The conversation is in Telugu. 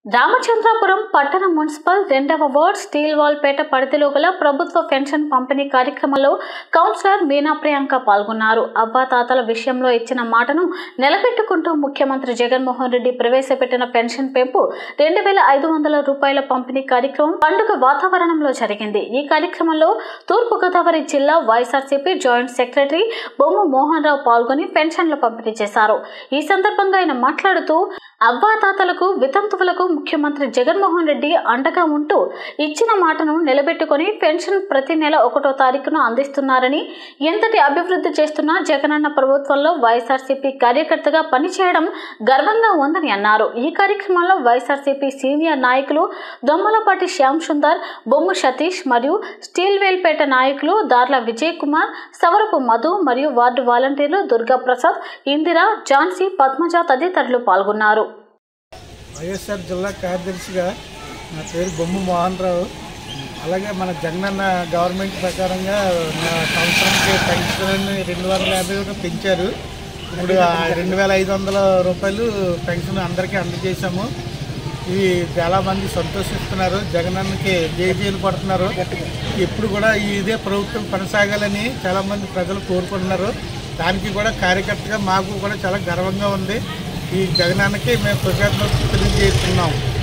రామచంద్రాపురం పట్టణ మున్సిపల్ రెండవ వార్డ్ స్టీల్ వాల్పేట పరిధిలో గల ప్రభుత్వ పెన్షన్ పంపిణీ కార్యక్రమంలో కౌన్సిలర్ మీనా ప్రియాంక పాల్గొన్నారు అవ్వాతాతల విషయంలో ఇచ్చిన మాటను నిలబెట్టుకుంటూ ముఖ్యమంత్రి జగన్మోహన్ రెడ్డి ప్రవేశపెట్టిన పెన్షన్ పెంపు రెండు వేల ఐదు వందల రూపాయల పంపిణీ కార్యక్రమం పండుగ వాతావరణంలో జరిగింది ఈ కార్యక్రమంలో తూర్పుగోదావరి జిల్లా వైఎస్ఆర్సీపీ జాయింట్ సెక్రటరీ బొమ్మ మోహన్ రావు పాల్గొని పెన్షన్లు పంపిణీ చేశారు ఈ సందర్భంగా ఆయన మాట్లాడుతూ అవ్వాతాతలకు వితంతువులకు ముఖ్యమంత్రి జగన్మోహన్ రెడ్డి అండగా ఉంటూ ఇచ్చిన మాటను నిలబెట్టుకొని పెన్షన్ ప్రతి నెల ఒకటో తారీఖున అందిస్తున్నారని ఎంతటి అభివృద్ధి చేస్తున్నా జగనన్న ప్రభుత్వంలో వైఎస్ఆర్సీపీ కార్యకర్తగా పనిచేయడం గర్వంగా ఉందని అన్నారు ఈ కార్యక్రమంలో వైఎస్ఆర్సీపీ సీనియర్ నాయకులు దొమ్మలపాటి శ్యామ్ సుందర్ బొమ్ము సతీష్ మరియు స్టీల్ వేల్పేట నాయకులు దార్ల విజయ్ కుమార్ సవరపు మధు మరియు వార్డు వాలంటీర్లు దుర్గా ప్రసాద్ ఇందిర ఝాన్సీ పద్మజ తదితరులు పాల్గొన్నారు వైఎస్ఆర్ జిల్లా కార్యదర్శిగా నా పేరు బొమ్ము మోహన్ రావు అలాగే మన జగనన్న గవర్నమెంట్ ప్రకారంగా నా సంవత్సరానికి పెన్షన్ రెండు వందల యాభై కూడా పెంచారు ఇప్పుడు ఆ రెండు వేల ఐదు వందల రూపాయలు పెన్షన్ అందరికీ అందజేశాము ఇవి చాలామంది సంతోషిస్తున్నారు జగనన్నకి జేజీలు పడుతున్నారు ఎప్పుడు కూడా ఇదే ప్రభుత్వం కొనసాగాలని చాలామంది ప్రజలు కోరుకుంటున్నారు దానికి కూడా కార్యకర్తగా మాకు కూడా చాలా గర్వంగా ఉంది ఈ జగనానికి మేము కృతజ్ఞతలు తెలియజేస్తున్నాం